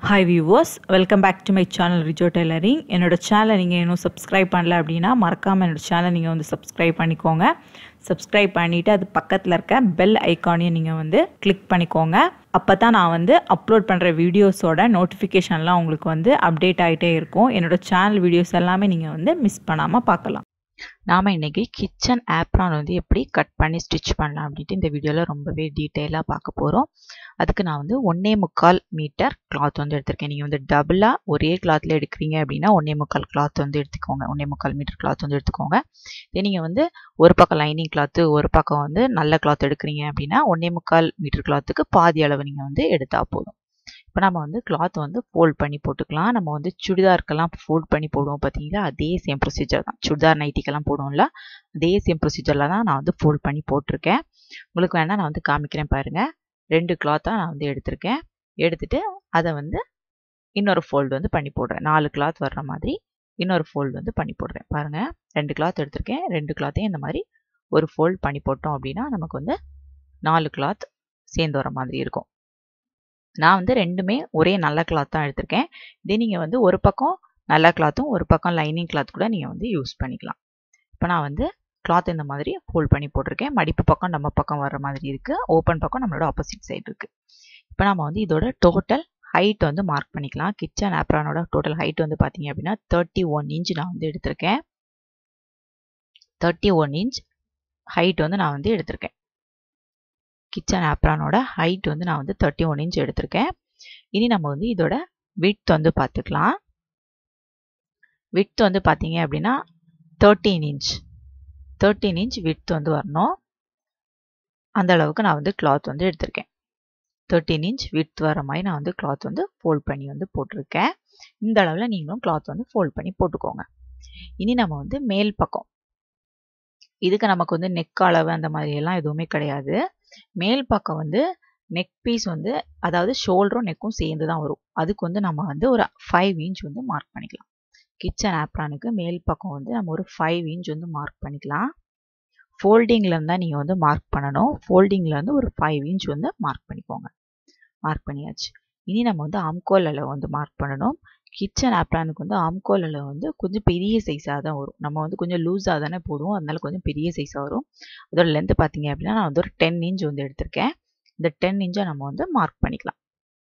hi viewers welcome back to my channel Rijo tailoring என்னோட சேனலை நீங்கள் இன்னும் சப்ஸ்கிரைப் பண்ணல அப்படின்னா மறக்காமல் என்னோட சேனல் நீங்கள் வந்து சப்ஸ்கிரைப் பண்ணிக்கோங்க சப்ஸ்கிரைப் பண்ணிவிட்டு அது பக்கத்தில் இருக்க பெல் ஐக்கானையும் நீங்கள் வந்து கிளிக் பண்ணிக்கோங்க அப்போ தான் நான் வந்து அப்லோட் பண்ணுற வீடியோஸோட நோட்டிஃபிகேஷன்லாம் உங்களுக்கு வந்து அப்டேட் ஆகிட்டே இருக்கும் என்னோட சேனல் வீடியோஸ் எல்லாமே நீங்கள் வந்து மிஸ் பண்ணாமல் பார்க்கலாம் நாம் இன்றைக்கி கிச்சன் ஆப்ரான் வந்து எப்படி கட் பண்ணி ஸ்டிச் பண்ணலாம் அப்படின்ட்டு இந்த வீடியோவில் ரொம்பவே டீட்டெயிலாக பார்க்க போகிறோம் அதுக்கு நான் வந்து ஒன்றே முக்கால் மீட்டர் கிளாத் வந்து எடுத்திருக்கேன் நீங்கள் வந்து டபுளாக ஒரே கிளாத்தில் எடுக்கிறீங்க அப்படின்னா ஒன்றே முக்கால் கிளாத் வந்து எடுத்துக்கோங்க ஒன்றே முக்கால் மீட்டர் கிளாத் வந்து எடுத்துக்கோங்க இதே நீங்கள் வந்து ஒரு பக்கம் லைனிங் கிளாத்து ஒரு பக்கம் வந்து நல்ல கிளாத் எடுக்கிறீங்க அப்படின்னா ஒன்றே முக்கால் மீட்டர் கிளாத்துக்கு பாதி அளவு நீங்கள் வந்து எடுத்தால் போதும் இப்போ நம்ம வந்து கிளாத் வந்து ஃபோல்ட் பண்ணி போட்டுக்கலாம் நம்ம வந்து சுடிதாருக்கெல்லாம் ஃபோல்ட் பண்ணி போடுவோம் பார்த்தீங்களா அதே சேம் ப்ரொசீஜர் தான் சுடிதார் நைட்டிக்கெல்லாம் போடுவோம்ல அதே சேம் ப்ரொசீஜரில் தான் நான் வந்து ஃபோல்ட் பண்ணி போட்டிருக்கேன் உங்களுக்கு வேணால் நான் வந்து காமிக்கிறேன் பாருங்கள் ரெண்டு கிளாத்தாக நான் வந்து எடுத்திருக்கேன் எடுத்துட்டு அதை வந்து இன்னொரு ஃபோல்டு வந்து பண்ணி போடுறேன் நாலு கிளாத் வர்ற மாதிரி இன்னொரு ஃபோல்டு வந்து பண்ணி போடுறேன் பாருங்கள் ரெண்டு கிளாத் எடுத்திருக்கேன் ரெண்டு கிளாத்தையும் இந்த மாதிரி ஒரு ஃபோல்ட் பண்ணி போட்டோம் அப்படின்னா நமக்கு வந்து நாலு கிளாத் சேர்ந்து வர மாதிரி இருக்கும் நான் வந்து ரெண்டுமே ஒரே நல்ல கிளாத் தான் எடுத்திருக்கேன் இதே நீங்கள் வந்து ஒரு பக்கம் நல்ல கிளாத்தும் ஒரு பக்கம் லைனிங் கிளாத் கூட நீங்கள் வந்து யூஸ் பண்ணிக்கலாம் இப்போ நான் வந்து கிளாத் இந்த மாதிரி ஃபோல்ட் பண்ணி போட்டிருக்கேன் மடிப்பு பக்கம் நம்ம பக்கம் வர மாதிரி இருக்குது ஓப்பன் பக்கம் நம்மளோட ஆப்போசிட் சைடு இருக்குது இப்போ நம்ம வந்து இதோட டோட்டல் ஹைட் வந்து மார்க் பண்ணிக்கலாம் கிச்சன் ஆப்ரானோட டோட்டல் ஹைட் வந்து பார்த்தீங்க அப்படின்னா தேர்ட்டி ஒன் இன்ச் நான் வந்து எடுத்திருக்கேன் தேர்ட்டி ஒன் இன்ச் ஹைட் வந்து நான் வந்து எடுத்திருக்கேன் கிச்சன் ஆப்ரானோட ஹைட் வந்து நான் வந்து தேர்ட்டி ஒன் இன்ச் எடுத்திருக்கேன் இனி நம்ம வந்து இதோட விட்த் வந்து பார்த்துக்கலாம் விட்த் வந்து பார்த்தீங்க அப்படின்னா thirteen inch thirteen inch width வந்து வரணும் அந்த அளவுக்கு நான் வந்து கிளாத் வந்து எடுத்திருக்கேன் தேர்ட்டீன் இன்ச் விட்த் வர மாதிரி நான் வந்து கிளாத் வந்து ஃபோல்ட் பண்ணி வந்து போட்டிருக்கேன் இந்த அளவில் நீங்களும் கிளாத் வந்து ஃபோல்ட் பண்ணி போட்டுக்கோங்க இனி நம்ம வந்து மேல் பக்கம் இதுக்கு நமக்கு வந்து நெக் அளவு அந்த மாதிரி எல்லாம் எதுவுமே கிடையாது மேல் பக்கம் வந்து நெக் பீஸ் வந்து அதாவது ஷோல்டரும் நெக்கும் சேர்ந்து தான் வரும் அதுக்கு வந்து நம்ம வந்து ஒரு ஃபைவ் இன்ச் வந்து மார்க் பண்ணிக்கலாம் கிச்சன் ஆப்ரானுக்கு மேல் பக்கம் வந்து நம்ம ஒரு ஃபைவ் இன்ச் வந்து மார்க் பண்ணிக்கலாம் ஃபோல்டிங்கில் இருந்தால் நீங்கள் வந்து மார்க் பண்ணணும் ஃபோல்டிங்கில் வந்து ஒரு ஃபைவ் இன்ச் வந்து மார்க் பண்ணிக்கோங்க மார்க் பண்ணியாச்சு இனி நம்ம வந்து ஆம்கோல் அளவு வந்து மார்க் பண்ணணும் கிச்சன் ஆப்ரானுக்கு வந்து ஆம்கோல் அளவு வந்து கொஞ்சம் பெரிய சைஸாக தான் வரும் நம்ம வந்து கொஞ்சம் லூஸாக தானே போடுவோம் அதனால கொஞ்சம் பெரிய சைஸாக வரும் அதோட லென்த்து பார்த்தீங்க அப்படின்னா நான் வந்து ஒரு டென் இன்ச் வந்து எடுத்திருக்கேன் இந்த டென் இன்ச்சை நம்ம வந்து மார்க் பண்ணிக்கலாம்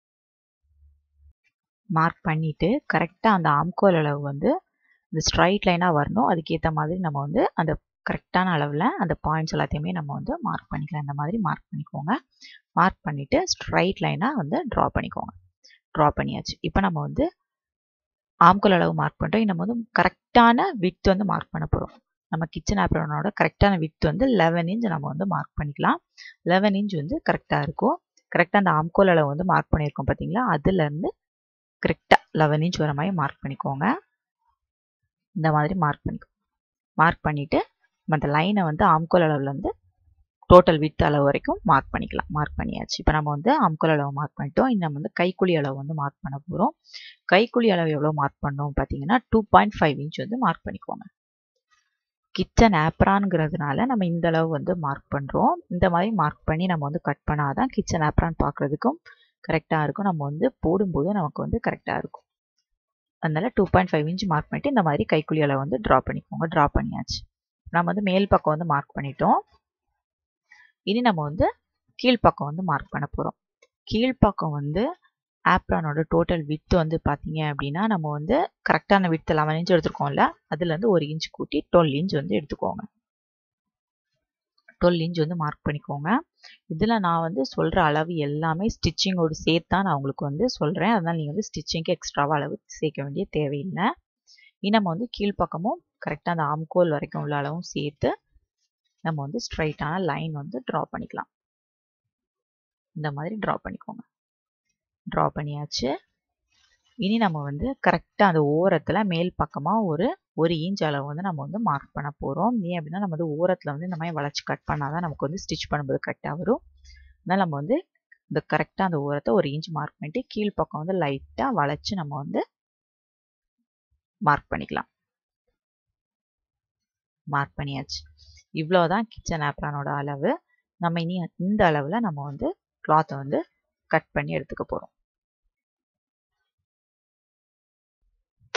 மார்க் பண்ணிவிட்டு கரெக்டாக அந்த ஆம்கோல் அளவு வந்து இந்த ஸ்ட்ரைட் லைனாக வரணும் அதுக்கேற்ற மாதிரி நம்ம வந்து அந்த கரெக்டான அளவில் அந்த பாயிண்ட்ஸ் எல்லாத்தையுமே நம்ம வந்து மார்க் பண்ணிக்கலாம் இந்த மாதிரி மார்க் பண்ணிக்கோங்க மார்க் பண்ணிவிட்டு ஸ்ட்ரைட் லைனாக வந்து ட்ரா பண்ணிக்கோங்க ட்ரா பண்ணியாச்சு இப்போ நம்ம வந்து ஆம்கோல் அளவு மார்க் பண்ணிட்டோம் நம்ம வந்து கரெக்டான வித் வந்து மார்க் பண்ண போகிறோம் நம்ம கிச்சன் ஆப்ரனோட கரெக்டான வித் வந்து லெவன் இன்ச் நம்ம வந்து மார்க் பண்ணிக்கலாம் லெவன் இன்ச் வந்து கரெக்டாக இருக்கும் கரெக்டாக அந்த ஆம்கோல் அளவு வந்து மார்க் பண்ணியிருக்கோம் பார்த்தீங்களா அதுலேருந்து கரெக்டாக லெவன் இன்ச் வர மாதிரி மார்க் பண்ணிக்கோங்க இந்த மாதிரி மார்க் பண்ணிக்கோ மார்க் பண்ணிவிட்டு நம்ம அந்த லைனை வந்து ஆம்கோல் அளவுலேருந்து டோட்டல் வித் அளவு வரைக்கும் மார்க் பண்ணிக்கலாம் மார்க் பண்ணியாச்சு இப்போ நம்ம வந்து ஆம்கோல் அளவு மார்க் பண்ணிட்டோம் இன்னும் நம்ம வந்து கைக்குழி அளவு வந்து மார்க் பண்ண போகிறோம் கைக்குழி அளவு எவ்வளோ மார்க் பண்ணோம் பார்த்தீங்கன்னா டூ பாயிண்ட் ஃபைவ் இன்ச் வந்து மார்க் பண்ணிக்கோங்க கிச்சன் ஆப்ரான்ங்கிறதுனால நம்ம இந்த அளவு வந்து மார்க் பண்ணுறோம் இந்த மாதிரி மார்க் பண்ணி நம்ம வந்து கட் பண்ணாதான் கிச்சன் ஆப்ரான் பார்க்குறதுக்கும் கரெக்டாக இருக்கும் நம்ம வந்து போடும்போது நமக்கு வந்து கரெக்டாக இருக்கும் அதனால two point five inch mark பண்ணிட்டு இந்த மாதிரி கைக்குழி அளவு வந்து ட்ரா பண்ணிக்கோங்க ட்ரா பண்ணியாச்சு நம்ம வந்து மேல் பக்கம் வந்து மார்க் பண்ணிட்டோம் இனி நம்ம வந்து கீழ்ப்பக்கம் வந்து மார்க் பண்ண போகிறோம் கீழ்ப்பக்கம் வந்து ஆப்ரானோட டோட்டல் வித்து வந்து பார்த்தீங்க அப்படின்னா நம்ம வந்து கரெக்டான வித்து லெவன் இன்ச் எடுத்துருக்கோம்ல அதுலேருந்து ஒரு இன்ச் கூட்டி டுவெல் இன்ச் வந்து எடுத்துக்கோங்க டுவெல் இன்ச் வந்து மார்க் பண்ணிக்கோங்க இதில் நான் வந்து சொல்கிற அளவு எல்லாமே ஸ்டிச்சிங்கோடு சேர்த்து தான் நான் உங்களுக்கு வந்து சொல்கிறேன் அதனால் நீங்கள் வந்து ஸ்டிச்சிங்க்கு எக்ஸ்ட்ராவாக அளவு சேர்க்க வேண்டிய தேவையில்லை இனி நம்ம வந்து கீழ்ப்பக்கமும் கரெக்டாக அந்த ஆம்கோல் வரைக்கும் உள்ள அளவும் சேர்த்து நம்ம வந்து ஸ்ட்ரைட்டான லைன் வந்து ட்ரா பண்ணிக்கலாம் இந்த மாதிரி ட்ரா பண்ணிக்கோங்க ட்ரா பண்ணியாச்சு இனி நம்ம வந்து கரெக்டாக அந்த ஓரத்தில் மேல் பக்கமாக ஒரு ஒரு இன்ச் அளவு வந்து நம்ம வந்து மார்க் பண்ண போகிறோம் ஏன் அப்படின்னா நம்ம வந்து ஓரத்தில் வந்து இந்த மாதிரி வளைச்சி கட் பண்ணால் தான் நமக்கு வந்து ஸ்டிச் பண்ணும்போது கரெக்டாக வரும் அதனால் நம்ம வந்து இந்த கரெக்டாக அந்த ஓரத்தை ஒரு இன்ச் மார்க் பண்ணிட்டு கீழ் பக்கம் வந்து லைட்டாக வளைச்சி நம்ம வந்து மார்க் பண்ணிக்கலாம் மார்க் பண்ணியாச்சு இவ்வளோதான் கிச்சன் ஆப்ரானோட அளவு நம்ம இனி இந்த அளவில் நம்ம வந்து கிளாத்தை வந்து கட் பண்ணி எடுத்துக்க போகிறோம்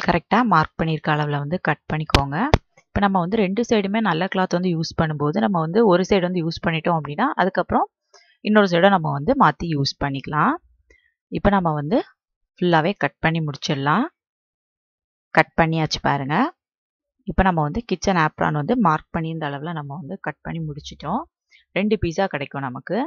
கரெக்டாக மார்க் பண்ணியிருக்க அளவில் வந்து கட் பண்ணிக்கோங்க இப்போ நம்ம வந்து ரெண்டு சைடுமே நல்ல கிளாத் வந்து யூஸ் பண்ணும்போது நம்ம வந்து ஒரு சைடு வந்து யூஸ் பண்ணிட்டோம் அப்படின்னா அதுக்கப்புறம் இன்னொரு சைடை நம்ம வந்து மாற்றி யூஸ் பண்ணிக்கலாம் இப்போ நம்ம வந்து ஃபுல்லாகவே கட் பண்ணி முடிச்சிடலாம் கட் பண்ணியாச்சு பாருங்கள் இப்போ நம்ம வந்து கிச்சன் ஆப்ரான் வந்து மார்க் பண்ணியிருந்த அளவில் நம்ம வந்து கட் பண்ணி முடிச்சிட்டோம் ரெண்டு பீஸா கிடைக்கும் நமக்கு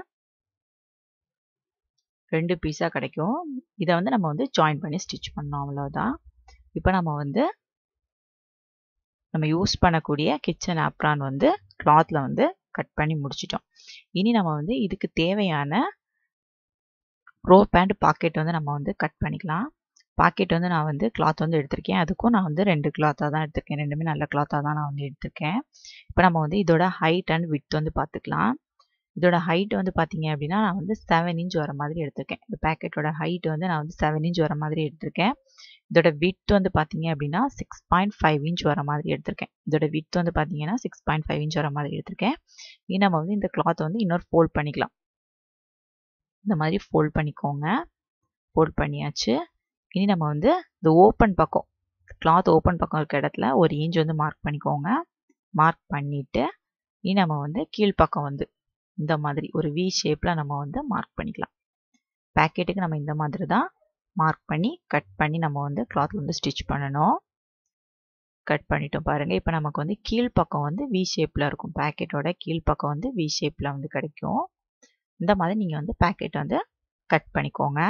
ரெண்டு பீஸா கிடைக்கும் இதை வந்து நம்ம வந்து ஜாயின் பண்ணி ஸ்டிச் பண்ணோம் அவ்வளோதான் இப்போ நம்ம வந்து நம்ம யூஸ் பண்ணக்கூடிய கிச்சன் ஆப்ரான் வந்து கிளாத்தில் வந்து கட் பண்ணி முடிச்சிட்டோம் இனி நம்ம வந்து இதுக்கு தேவையான ரோ பேண்ட் பாக்கெட் வந்து நம்ம வந்து கட் பண்ணிக்கலாம் பாக்கெட் வந்து நான் வந்து கிளாத் வந்து எடுத்திருக்கேன் அதுக்கும் நான் வந்து ரெண்டு கிளாத்தாக தான் எடுத்திருக்கேன் ரெண்டுமே நல்ல கிளாத்தாக தான் நான் வந்து எடுத்திருக்கேன் இப்போ நம்ம வந்து இதோட ஹைட் அண்ட் வித் வந்து பார்த்துக்கலாம் இதோட ஹைட் வந்து பார்த்தீங்க அப்படின்னா நான் வந்து செவன் இன்ச் வர மாதிரி எடுத்திருக்கேன் இந்த பேக்கெட்டோட ஹைட் வந்து நான் வந்து செவன் இன்ச் வர மாதிரி எடுத்திருக்கேன் இதோட வித் வந்து பார்த்தீங்க அப்படின்னா சிக்ஸ் பாயிண்ட் ஃபைவ் இன்ச் வர மாதிரி எடுத்திருக்கேன் இதோட வித் வந்து பார்த்தீங்கன்னா சிக்ஸ் பாயிண்ட் ஃபைவ் இன்ச் வர மாதிரி எடுத்திருக்கேன் இனி நம்ம வந்து இந்த கிளாத் வந்து இன்னொரு ஃபோல்ட் பண்ணிக்கலாம் இந்த மாதிரி ஃபோல்ட் பண்ணிக்கோங்க ஃபோல்ட் பண்ணியாச்சு இனி நம்ம வந்து இந்த ஓப்பன் பக்கம் கிளாத் ஓப்பன் பக்கம் இருக்க இடத்துல ஒரு இன்ச் வந்து மார்க் பண்ணிக்கோங்க மார்க் பண்ணிவிட்டு இனி நம்ம வந்து கீழ்ப்பக்கம் வந்து இந்த மாதிரி ஒரு வி ஷேப்பில் நம்ம வந்து மார்க் பண்ணிக்கலாம் பேக்கெட்டுக்கு நம்ம இந்த மாதிரி தான் மார்க் பண்ணி கட் பண்ணி நம்ம வந்து கிளாத் வந்து ஸ்டிச் பண்ணணும் கட் பண்ணிட்டோம் பாருங்கள் இப்போ நமக்கு வந்து கீழ்ப்பக்கம் வந்து வி ஷேப்பில் இருக்கும் பேக்கெட்டோட கீழ்ப்பக்கம் வந்து வி ஷேப்பில் வந்து கிடைக்கும் இந்த மாதிரி நீங்கள் வந்து பேக்கெட் வந்து கட் பண்ணிக்கோங்க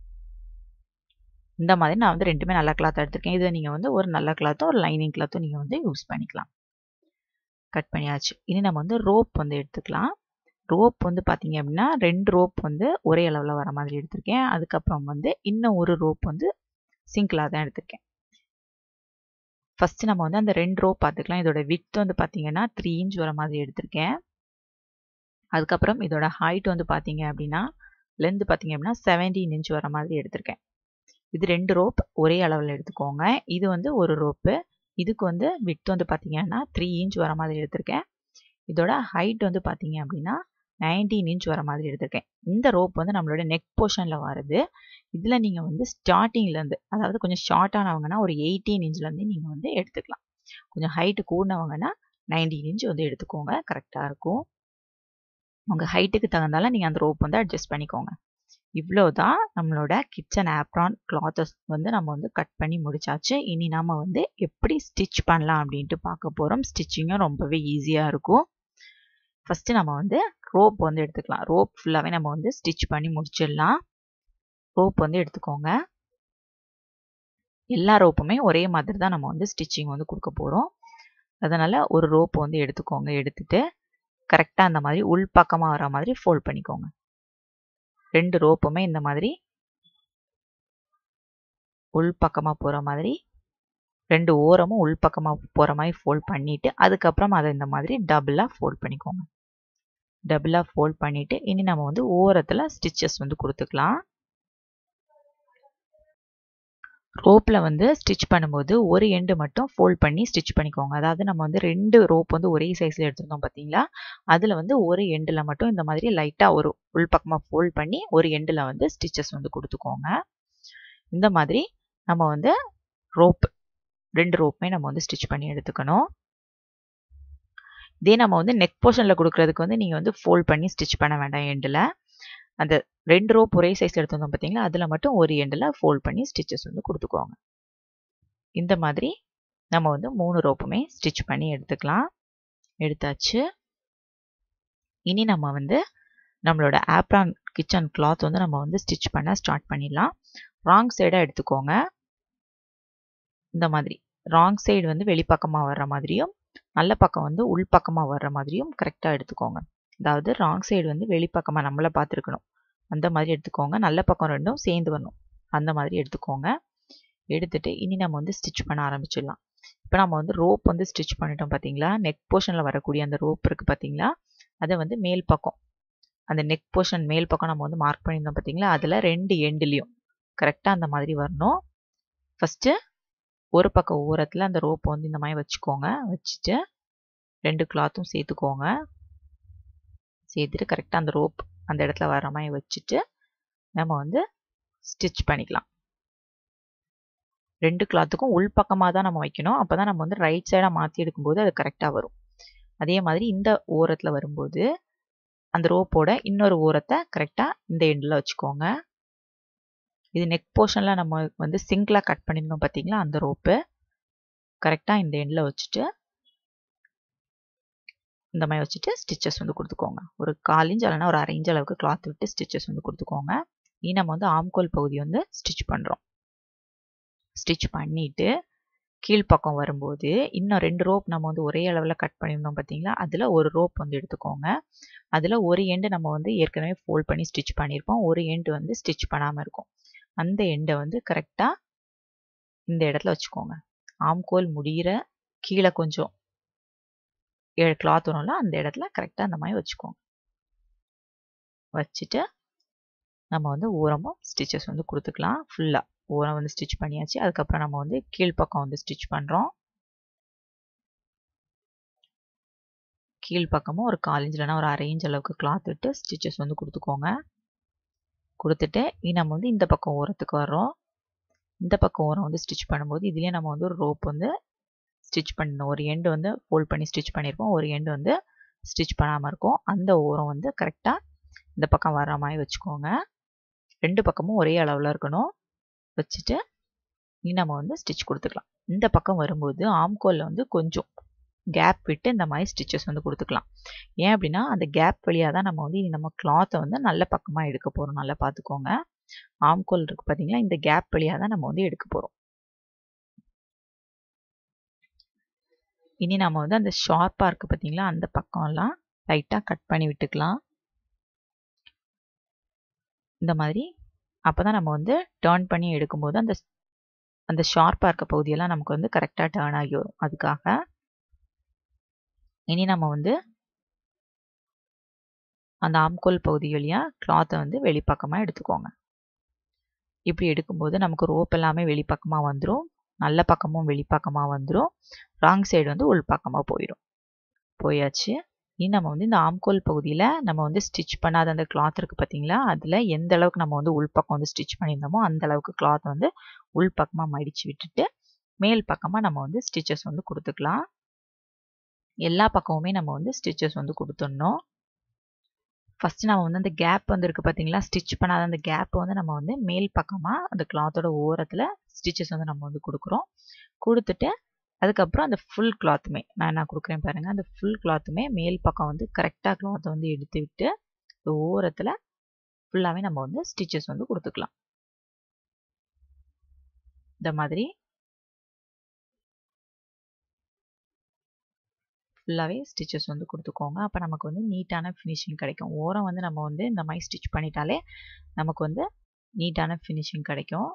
இந்த மாதிரி நான் வந்து ரெண்டுமே நல்ல கிளாத் எடுத்திருக்கேன் இதை நீங்கள் வந்து ஒரு நல்ல கிளாத்தும் ஒரு லைனிங் கிளாத்தும் நீங்கள் வந்து யூஸ் பண்ணிக்கலாம் கட் பண்ணியாச்சு இனி நம்ம வந்து ரோப் வந்து எடுத்துக்கலாம் ரோப் வந்து பார்த்தீங்க அப்படின்னா ரெண்டு ரோப் வந்து ஒரே அளவில் வர மாதிரி எடுத்திருக்கேன் அதுக்கப்புறம் வந்து இன்னும் ஒரு ரோப் வந்து சிங்கிளாக தான் எடுத்திருக்கேன் ஃபஸ்ட்டு நம்ம வந்து அந்த ரெண்டு ரோப் பார்த்துக்கலாம் இதோட வித் வந்து பார்த்தீங்கன்னா த்ரீ இன்ச் வர மாதிரி எடுத்திருக்கேன் அதுக்கப்புறம் இதோட ஹைட் வந்து பார்த்தீங்க அப்படின்னா லென்த் பார்த்தீங்க அப்படின்னா செவன்டீன் இன்ச் வர மாதிரி எடுத்திருக்கேன் இது ரெண்டு ரோப் ஒரே அளவில் எடுத்துக்கோங்க இது வந்து ஒரு ரோப்பு இதுக்கு வந்து வித் வந்து பார்த்தீங்கன்னா த்ரீ இன்ச் வர மாதிரி எடுத்திருக்கேன் இதோட ஹைட் வந்து பார்த்தீங்க அப்படின்னா நைன்டீன் இன்ச் வர மாதிரி எடுத்திருக்கேன் இந்த ரோப் வந்து நம்மளோட நெக் போர்ஷனில் வருது இதில் நீங்கள் வந்து ஸ்டார்டிங்லேருந்து அதாவது கொஞ்சம் ஷார்ட்டானவங்கன்னா ஒரு எயிட்டீன் இன்ச்லேருந்து நீங்கள் வந்து எடுத்துக்கலாம் கொஞ்சம் ஹைட்டு கூடினவங்கன்னா நைன்டீன் இன்ச் வந்து எடுத்துக்கோங்க கரெக்டாக இருக்கும் உங்கள் ஹைட்டுக்கு தகுந்தால நீங்கள் அந்த ரோப் வந்து அட்ஜஸ்ட் பண்ணிக்கோங்க இவ்வளோ தான் நம்மளோட கிச்சன் ஆப்ரான் கிளாத்தஸ் வந்து நம்ம வந்து கட் பண்ணி முடிச்சாச்சு இனி நம்ம வந்து எப்படி ஸ்டிச் பண்ணலாம் அப்படின்ட்டு பார்க்க போகிறோம் ஸ்டிச்சிங்கும் ரொம்பவே ஈஸியாக இருக்கும் ஃபஸ்ட்டு நம்ம வந்து ரோப் வந்து எடுத்துக்கலாம் ரோப் ஃபுல்லாகவே நம்ம வந்து ஸ்டிச் பண்ணி முடிச்சிடலாம் ரோப் வந்து எடுத்துக்கோங்க எல்லா ரோப்புமே ஒரே மாதிரி தான் நம்ம வந்து ஸ்டிச்சிங் வந்து கொடுக்க போகிறோம் அதனால் ஒரு ரோப் வந்து எடுத்துக்கோங்க எடுத்துட்டு கரெக்டாக அந்த மாதிரி உள் பக்கமாக வர மாதிரி ஃபோல்ட் பண்ணிக்கோங்க ரெண்டு ரோப்புமே இந்த மாதிரி உள் பக்கமாக போகிற மாதிரி ரெண்டு ஓரமும் உள் பக்கமாக போகிற மாதிரி ஃபோல்ட் பண்ணிவிட்டு அதுக்கப்புறம் அதை இந்த மாதிரி டபுளாக ஃபோல்ட் பண்ணிக்கோங்க டபுளாக ஃபோல்ட் பண்ணிவிட்டு இனி நம்ம வந்து ஓரத்தில் ஸ்டிச்சஸ் வந்து கொடுத்துக்கலாம் ரோப்பில் வந்து ஸ்டிச் பண்ணும்போது ஒரு எண்டு மட்டும் ஃபோல்ட் பண்ணி ஸ்டிச் பண்ணிக்கோங்க அதாவது நம்ம வந்து ரெண்டு ரோப் வந்து ஒரே சைஸில் எடுத்திருந்தோம் பார்த்தீங்களா அதில் வந்து ஒரு எண்டில் மட்டும் இந்த மாதிரி லைட்டாக ஒரு உள்பக்கமாக ஃபோல்ட் பண்ணி ஒரு எண்டில் வந்து ஸ்டிச்சஸ் வந்து கொடுத்துக்கோங்க இந்த மாதிரி நம்ம வந்து ரோப் ரெண்டு ரோப்புமே நம்ம வந்து ஸ்டிச் பண்ணி எடுத்துக்கணும் இதே நம்ம வந்து நெக் போர்ஷனில் கொடுக்குறதுக்கு வந்து நீங்கள் வந்து ஃபோல்ட் பண்ணி ஸ்டிச் பண்ண வேண்டாம் எண்டில் அந்த ரெண்டு ரோப் ஒரே சைஸ் எடுத்துருந்தோம் பார்த்தீங்களா அதில் மட்டும் ஒரு எண்டில் ஃபோல்ட் பண்ணி ஸ்டிச்சஸ் வந்து கொடுத்துக்கோங்க இந்த மாதிரி நம்ம வந்து மூணு ரோப்புமே ஸ்டிச் பண்ணி எடுத்துக்கலாம் எடுத்தாச்சு இனி நம்ம வந்து நம்மளோட ஆப்ரான் கிச்சன் கிளாத் வந்து நம்ம வந்து ஸ்டிச் பண்ண ஸ்டார்ட் பண்ணிடலாம் ராங் சைடாக எடுத்துக்கோங்க இந்த மாதிரி ராங் சைடு வந்து வெளிப்பக்கமாக வர்ற மாதிரியும் நல்ல பக்கம் வந்து உள்பக்கமாக வர்ற மாதிரியும் கரெக்டாக எடுத்துக்கோங்க அதாவது ராங் சைடு வந்து வெளிப்பக்கமாக நம்மளை பார்த்துருக்கணும் அந்த மாதிரி எடுத்துக்கோங்க நல்ல பக்கம் ரெண்டும் சேர்ந்து வரணும் அந்த மாதிரி எடுத்துக்கோங்க எடுத்துட்டு இனி நம்ம வந்து ஸ்டிச் பண்ண ஆரம்பிச்சிடலாம் இப்போ நம்ம வந்து ரோப் வந்து ஸ்டிச் பண்ணிட்டோம் பார்த்தீங்களா நெக் போர்ஷனில் வரக்கூடிய அந்த ரோப் இருக்குது பார்த்தீங்களா அதை வந்து மேல் பக்கம் அந்த நெக் போர்ஷன் மேல் பக்கம் நம்ம வந்து மார்க் பண்ணியிருந்தோம் பார்த்தீங்களா அதில் ரெண்டு எண்டுலேயும் கரெக்டாக அந்த மாதிரி வரணும் ஃபஸ்ட்டு ஒரு பக்கம் ஓரத்தில் அந்த ரோப்பை வந்து இந்த மாதிரி வச்சுக்கோங்க வச்சுட்டு ரெண்டு கிளாத்தும் சேர்த்துக்கோங்க சேர்த்துட்டு கரெக்டாக அந்த ரோப் அந்த இடத்துல வர மாதிரி வச்சுட்டு நம்ம வந்து ஸ்டிச் பண்ணிக்கலாம் ரெண்டு கிளாத்துக்கும் உள் பக்கமாக தான் நம்ம வைக்கணும் அப்போ தான் நம்ம வந்து ரைட் சைடாக மாற்றி எடுக்கும்போது அது கரெக்டாக வரும் அதே மாதிரி இந்த ஓரத்தில் வரும்போது அந்த ரோப்போட இன்னொரு ஓரத்தை கரெக்டாக இந்த எண்டில் வச்சுக்கோங்க இது நெக் போர்ஷனில் நம்ம வந்து சிங்கிளாக கட் பண்ணியிருந்தோம் பார்த்தீங்களா அந்த ரோப்பு கரெக்டாக இந்த எண்டில் வச்சுட்டு இந்த மாதிரி வச்சுட்டு ஸ்டிச்சஸ் வந்து கொடுத்துக்கோங்க ஒரு கால் இன்ச் இல்லைனா ஒரு அரை இன்ச் அளவுக்கு கிளாத் விட்டு ஸ்டிச்சஸ் வந்து கொடுத்துக்கோங்க இனி நம்ம வந்து ஆம்கோல் பகுதி வந்து ஸ்டிச் பண்ணுறோம் ஸ்டிச் பண்ணிவிட்டு கீழ்ப்பக்கம் வரும்போது இன்னும் ரெண்டு ரோப் நம்ம வந்து ஒரே அளவில் கட் பண்ணியிருந்தோம் பார்த்தீங்களா அதில் ஒரு ரோப் வந்து எடுத்துக்கோங்க அதில் ஒரு எண்டு நம்ம வந்து ஏற்கனவே ஃபோல்ட் பண்ணி ஸ்டிச் பண்ணியிருப்போம் ஒரு எண்டு வந்து ஸ்டிச் பண்ணாமல் இருக்கும் அந்த எண்டை வந்து கரெக்டாக இந்த இடத்துல வச்சுக்கோங்க ஆம்கோல் முடிகிற கீழே கொஞ்சம் ஏழு கிளாத் வரும்ல அந்த இடத்துல கரெக்டாக அந்த மாதிரி வச்சுக்கோங்க வச்சுட்டு நம்ம வந்து ஓரமும் ஸ்டிச்சஸ் வந்து கொடுத்துக்கலாம் ஃபுல்லாக ஓரம் வந்து ஸ்டிச் பண்ணியாச்சு அதுக்கப்புறம் நம்ம வந்து கீழ்ப்பக்கம் வந்து ஸ்டிச் பண்ணுறோம் கீழ்ப்பக்கமும் ஒரு கால் இன்ச் இல்லைனா ஒரு அரை இன்ச் அளவுக்கு கிளாத் விட்டு ஸ்டிச்சஸ் வந்து கொடுத்துக்கோங்க கொடுத்துட்டு இனி நம்ம வந்து இந்த பக்கம் ஓரத்துக்கு வர்றோம் இந்த பக்கம் ஓரம் வந்து ஸ்டிச் பண்ணும்போது இதுலேயே நம்ம வந்து ஒரு ரோப் வந்து ஸ்டிச் பண்ணணும் ஒரு எண்டு வந்து ஃபோல்ட் பண்ணி ஸ்டிச் பண்ணியிருப்போம் ஒரு எண்டு வந்து ஸ்டிச் பண்ணாமல் இருக்கும் அந்த ஓரம் வந்து கரெக்டாக இந்த பக்கம் வர்ற மாதிரி வச்சுக்கோங்க ரெண்டு பக்கமும் ஒரே அளவில் இருக்கணும் வச்சுட்டு இனி நம்ம வந்து ஸ்டிச் கொடுத்துக்கலாம் இந்த பக்கம் வரும்போது ஆம்கோலில் வந்து கொஞ்சம் கேப் விட்டு இந்த மாதிரி ஸ்டிச்சஸ் வந்து கொடுத்துக்கலாம் ஏன் அப்படின்னா அந்த கேப் வழியாக தான் நம்ம வந்து இனி நம்ம கிளாத்தை வந்து நல்ல பக்கமாக எடுக்க போகிறோம் நல்லா பார்த்துக்கோங்க ஆம்கோல் இருக்கு பார்த்தீங்களா இந்த கேப் வழியாக தான் நம்ம வந்து எடுக்க போகிறோம் இனி நம்ம வந்து அந்த ஷார்ப்பாக இருக்குது பார்த்தீங்களா அந்த பக்கம்லாம் லைட்டாக கட் பண்ணி விட்டுக்கலாம் இந்த மாதிரி அப்போ தான் நம்ம வந்து டேர்ன் பண்ணி எடுக்கும்போது அந்த அந்த ஷார்ப்பாக இருக்க பகுதியெல்லாம் நமக்கு வந்து கரெக்டாக டேர்ன் ஆகி வரும் அதுக்காக இனி நம்ம வந்து அந்த ஆம்கோல் பகுதி வழியாக கிளாத்தை வந்து வெளிப்பக்கமாக எடுத்துக்கோங்க இப்படி எடுக்கும்போது நமக்கு ரோப் எல்லாமே வெளிப்பக்கமாக வந்துடும் நல்ல பக்கமும் வெளிப்பக்கமாக வந்துடும் ராங் சைடு வந்து உள் பக்கமாக போயிடும் போயாச்சு இனி நம்ம வந்து இந்த ஆம்கோல் பகுதியில் நம்ம வந்து ஸ்டிச் பண்ணாத அந்த கிளாத் இருக்குது பார்த்தீங்களா அதில் எந்த அளவுக்கு நம்ம வந்து உள்பக்கம் வந்து ஸ்டிச் பண்ணியிருந்தோமோ அந்த அளவுக்கு கிளாத் வந்து உள் பக்கமாக மடித்து விட்டுட்டு மேல் பக்கமாக நம்ம வந்து ஸ்டிச்சஸ் வந்து கொடுத்துக்கலாம் எல்லா பக்கமுமே நம்ம வந்து ஸ்டிச்சஸ் வந்து கொடுத்துடணும் ஃபஸ்ட்டு நம்ம வந்து அந்த கேப் வந்து இருக்குது பார்த்தீங்களா ஸ்டிச் பண்ணாத அந்த கேப்பை வந்து நம்ம வந்து மேல் பக்கமாக அந்த கிளாத்தோட ஓரத்தில் ஸ்டிச்சஸ் வந்து நம்ம வந்து கொடுக்குறோம் கொடுத்துட்டு அதுக்கப்புறம் அந்த ஃபுல் கிளாத்துமே நான் என்ன கொடுக்குறேன் பாருங்கள் அந்த ஃபுல் கிளாத்துமே மேல் பக்கம் வந்து கரெக்டாக கிளாத்தை வந்து எடுத்து விட்டு ஓரத்தில் ஃபுல்லாகவே நம்ம வந்து ஸ்டிச்சஸ் வந்து கொடுத்துக்கலாம் இந்த மாதிரி ஃபுல்லாகவே ஸ்டிச்சஸ் வந்து கொடுத்துக்கோங்க அப்போ நமக்கு வந்து நீட்டான ஃபினிஷிங் கிடைக்கும் ஓரம் வந்து நம்ம வந்து இந்த மாதிரி ஸ்டிச் பண்ணிட்டாலே நமக்கு வந்து நீட்டான ஃபினிஷிங் கிடைக்கும்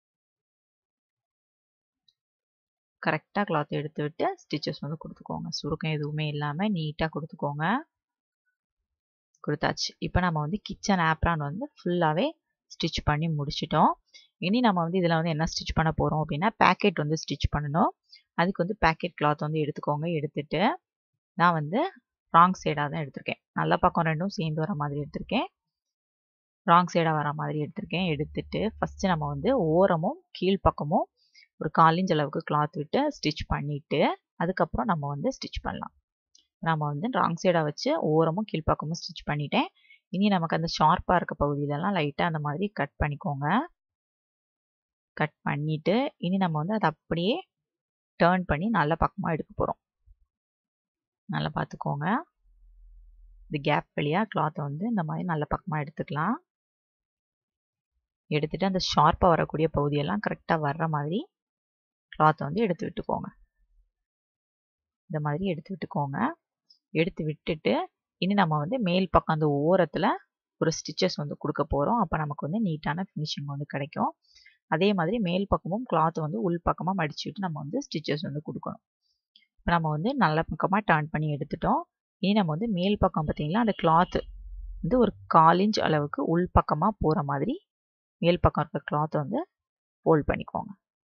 கரெக்டாக கிளாத் எடுத்து விட்டு ஸ்டிச்சஸ் வந்து கொடுத்துக்கோங்க சுருக்கம் எதுவுமே இல்லாமல் நீட்டாக கொடுத்துக்கோங்க கொடுத்தாச்சு இப்போ நம்ம வந்து கிச்சன் ஆப்ரான் வந்து ஃபுல்லாகவே ஸ்டிச் பண்ணி முடிச்சிட்டோம் இனி நம்ம வந்து இதில் வந்து என்ன ஸ்டிச் பண்ண போகிறோம் அப்படின்னா பேக்கெட் வந்து ஸ்டிச் பண்ணணும் அதுக்கு வந்து பேக்கெட் கிளாத் வந்து எடுத்துக்கோங்க எடுத்துட்டு நான் வந்து ராங் சைடாக தான் எடுத்திருக்கேன் நல்ல பக்கம் ரெண்டும் சேர்ந்து வர மாதிரி எடுத்திருக்கேன் ராங் சைடாக வர மாதிரி எடுத்திருக்கேன் எடுத்துட்டு ஃபஸ்ட்டு நம்ம வந்து ஓரமும் கீழ்ப்பக்கமும் ஒரு காலிஞ்ச் அளவுக்கு கிளாத் விட்டு ஸ்டிச் பண்ணிவிட்டு அதுக்கப்புறம் நம்ம வந்து ஸ்டிச் பண்ணலாம் நம்ம வந்து ராங் சைடாக வச்சு ஓரமும் கீழ்ப்பக்கமும் ஸ்டிச் பண்ணிட்டேன் இனி நமக்கு அந்த ஷார்ப்பாக இருக்க பகுதியிலலாம் லைட்டாக அந்த மாதிரி கட் பண்ணிக்கோங்க கட் பண்ணிவிட்டு இனி நம்ம வந்து அதை அப்படியே டேர்ன் பண்ணி நல்ல பக்கமாக எடுக்க போகிறோம் நல்லா பார்த்துக்கோங்க இந்த கேப் வழியாக கிளாத்தை வந்து இந்த மாதிரி நல்ல பக்கமாக எடுத்துக்கலாம் எடுத்துகிட்டு அந்த ஷார்ப்பாக வரக்கூடிய பகுதியெல்லாம் கரெக்டாக வர்ற மாதிரி கிளாத்தை வந்து எடுத்து விட்டுக்கோங்க இந்த மாதிரி எடுத்து விட்டுக்கோங்க எடுத்து விட்டுட்டு இனி நம்ம வந்து மேல் பக்கம் அந்த ஓரத்தில் ஒரு ஸ்டிச்சஸ் வந்து கொடுக்க போகிறோம் அப்போ நமக்கு வந்து நீட்டான ஃபினிஷிங் வந்து கிடைக்கும் அதே மாதிரி மேல் பக்கமும் கிளாத் வந்து உள் பக்கமாக மடிச்சு விட்டு நம்ம வந்து ஸ்டிச்சஸ் வந்து கொடுக்கணும் இப்போ நம்ம வந்து நல்ல பக்கமாக டர்ன் பண்ணி எடுத்துட்டோம் இனி நம்ம வந்து மேல் பக்கம் பார்த்தீங்கன்னா அந்த கிளாத்து வந்து ஒரு கால் இன்ச் அளவுக்கு உள் பக்கமாக போகிற மாதிரி மேல் பக்கம் இருக்க கிளாத்தை வந்து ஃபோல்ட் பண்ணிக்கோங்க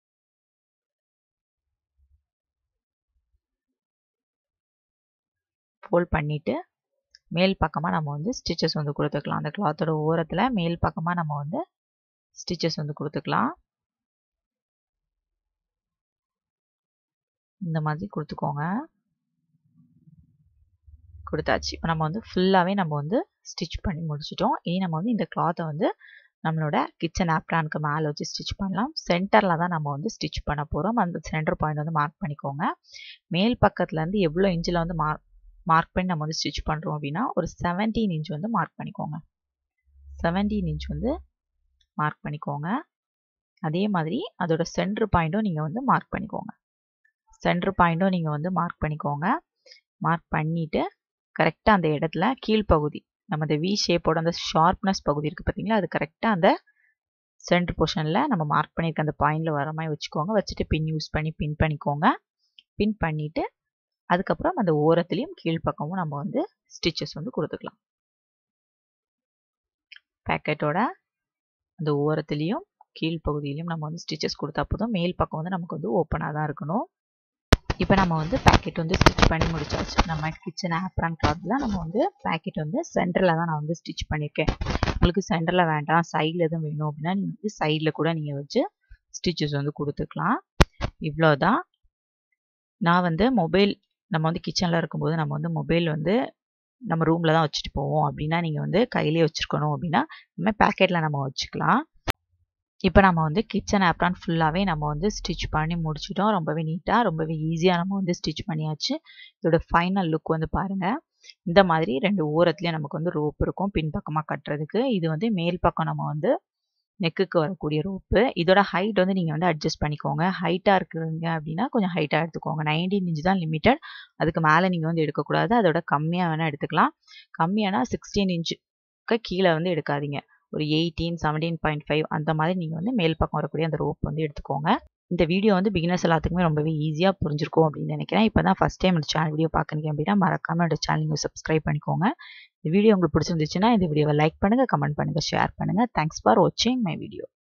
ஃபோல்ட் பண்ணிவிட்டு மேல் பக்கமாக நம்ம வந்து ஸ்டிச்சஸ் வந்து கொடுத்துக்கலாம் அந்த கிளாத்தோட ஓரத்தில் மேல் பக்கமாக நம்ம வந்து ஸ்டிச்சஸ் வந்து கொடுத்துக்கலாம் இந்த மாதிரி கொடுத்துக்கோங்க கொடுத்தாச்சு இப்போ நம்ம வந்து ஃபுல்லாகவே நம்ம வந்து ஸ்டிச் பண்ணி முடிச்சிட்டோம் இனி நம்ம வந்து இந்த கிளாத்தை வந்து நம்மளோட கிச்சன் ஆப்ரானுக்கு மேலே வச்சு ஸ்டிச் பண்ணலாம் சென்டரில் தான் நம்ம வந்து ஸ்டிச் பண்ண போகிறோம் அந்த சென்டர் பாயிண்ட் வந்து மார்க் பண்ணிக்கோங்க மேல் பக்கத்துலேருந்து எவ்வளோ இன்ச்சில் வந்து மார்க் மார்க் பண்ணி நம்ம வந்து ஸ்டிச் பண்ணுறோம் அப்படின்னா ஒரு செவன்டீன் இன்ச் வந்து மார்க் பண்ணிக்கோங்க செவன்டீன் இன்ச் வந்து மார்க் பண்ணிக்கோங்க அதே மாதிரி அதோட சென்டர் பாயிண்ட்டும் நீங்கள் வந்து மார்க் பண்ணிக்கோங்க சென்டர் பாயிண்ட்டும் நீங்கள் வந்து மார்க் பண்ணிக்கோங்க மார்க் பண்ணிவிட்டு கரெக்டாக அந்த இடத்துல கீழ்ப்பகுதி நம்ம இந்த வி ஷேப்போட அந்த ஷார்ப்னஸ் பகுதி இருக்குது பார்த்தீங்களா அது கரெக்டாக அந்த சென்டர் போர்ஷனில் நம்ம மார்க் பண்ணியிருக்க அந்த பாயிண்டில் வர மாதிரி வச்சுக்கோங்க வச்சுட்டு பின் யூஸ் பண்ணி பின் பண்ணிக்கோங்க பின் பண்ணிவிட்டு அதுக்கப்புறம் அந்த ஓரத்துலேயும் கீழ்ப்பக்கமும் நம்ம வந்து ஸ்டிச்சஸ் வந்து கொடுத்துக்கலாம் பேக்கெட்டோட அந்த ஓரத்துலேயும் கீழ்ப்பகுதியிலையும் நம்ம வந்து ஸ்டிச்சஸ் கொடுத்தா போதும் மேல் பக்கம் வந்து நமக்கு வந்து ஓப்பனாக தான் இருக்கணும் இப்போ நம்ம வந்து பேக்கெட் வந்து ஸ்டிச் பண்ணி முடிச்சாச்சு நம்ம கிச்சன் ஆப்ரான் கிளாத்தில் நம்ம வந்து பேக்கெட் வந்து சென்டரில் தான் நான் வந்து ஸ்டிச் பண்ணியிருக்கேன் உங்களுக்கு சென்டரில் வேண்டாம் சைடில் எதுவும் வேணும் அப்படின்னா நீங்கள் வந்து சைடில் கூட நீங்கள் வச்சு ஸ்டிச்சஸ் வந்து கொடுத்துக்கலாம் இவ்வளோதான் நான் வந்து மொபைல் நம்ம வந்து கிச்சனில் இருக்கும்போது நம்ம வந்து மொபைல் வந்து நம்ம ரூமில் தான் வச்சுட்டு போவோம் அப்படின்னா நீங்கள் வந்து கையிலே வச்சுருக்கணும் அப்படின்னா நம்ம பேக்கெட்டில் நம்ம வச்சுக்கலாம் இப்போ நம்ம வந்து கிச்சன் ஆப்ரான் ஃபுல்லாகவே நம்ம வந்து ஸ்டிச் பண்ணி முடிச்சிட்டோம் ரொம்பவே நீட்டாக ரொம்பவே ஈஸியாக நம்ம வந்து ஸ்டிச் பண்ணியாச்சு இதோட ஃபைனல் லுக் வந்து பாருங்கள் இந்த மாதிரி ரெண்டு ஓரத்துலேயும் நமக்கு வந்து ரோப் இருக்கும் பின்பக்கமாக கட்டுறதுக்கு இது வந்து மேல் பக்கம் நம்ம வந்து நெக்குக்கு வரக்கூடிய ரோப்பு இதோட ஹைட் வந்து நீங்கள் வந்து அட்ஜஸ்ட் பண்ணிக்கோங்க ஹைட்டாக இருக்குங்க அப்படின்னா கொஞ்சம் ஹைட்டாக எடுத்துக்கோங்க நைன்டீன் இன்ச் தான் லிமிட்டட் அதுக்கு மேலே நீங்கள் வந்து எடுக்கக்கூடாது அதோட கம்மியாக வேணால் எடுத்துக்கலாம் கம்மியானா சிக்ஸ்டீன் இன்ச்சுக்கு கீழே வந்து எடுக்காதீங்க ஒரு எயிட்டீன் செவன்டீன் பாயிண்ட் ஃபைவ் அந்த மாதிரி நீங்கள் வந்து மேல் பக்கம் வரக்கூடிய அந்த ரோப் வந்து எடுத்துக்கோங்க இந்த வீடியோ வந்து பிகினர்ஸ் எல்லாத்துக்குமே ரொம்பவே ஈஸியாக புரிஞ்சிருக்கும் அப்படின்னு நினைக்கிறேன் இப்போ தான் ஃபஸ்ட் டைம் இந்த சேனல் வீடியோ பார்க்குறீங்க அப்படின்னா மறக்காமல் என்னோட சேனல் நீங்கள் சப்ஸ்கிரைப் பண்ணிக்கோங்க இந்த வீடியோ உங்களுக்கு பிடிச்சிருந்துச்சுன்னா இந்த வீடியோவை லைக் பண்ணுங்கள் கமெண்ட் பண்ணுங்கள் ஷேர் பண்ணுங்கள் தேங்க்ஸ் ஃபார் வாட்சிங் மை வீடியோ